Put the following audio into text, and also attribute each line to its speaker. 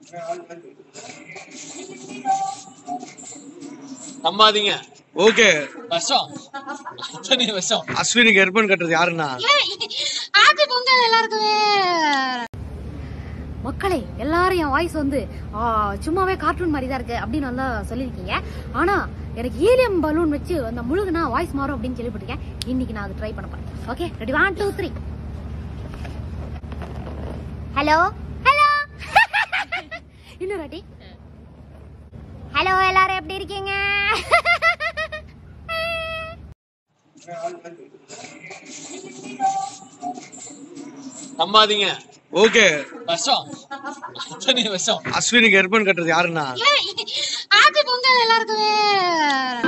Speaker 1: நம்பாதீங்க
Speaker 2: ஓகே
Speaker 1: விஷம் அத்தனை விஷம்
Speaker 2: அஸ்வினிக்கு ஹெர்பன் கட்டுறது யாருன்னா
Speaker 3: ஹாப்பி பொங்கல் எல்லாருக்குமே
Speaker 4: மக்களே எல்லாரும் என் வாய்ஸ் வந்து ஆ, சும்மாவே கார்ட்டூன் மாதிரி தான் இருக்கு அப்படின்னு நல்லா சொல்லியிருக்கீங்க ஆனா எனக்கு ஹீலியம் பலூன் வச்சு அந்த முழுகுனா வாய்ஸ் மாறும் அப்படின்னு கேள்விப்பட்டிருக்கேன் இன்னைக்கு நான் அதை ட்ரை பண்ண போறேன் okay ready one two three hello hello இன்னொரு வாட்டி ஹலோ எல்லாரும் எப்படி இருக்கீங்க
Speaker 1: நம்பாதீங்க
Speaker 2: ஓகே
Speaker 1: விஷம் அத்தனை விஷம்
Speaker 2: அஸ்வினிக்கு ஹெர்பன் கட்டுறது யாருன்னா
Speaker 3: ஹாப்பி பொங்கல் எல்லாருக்குமே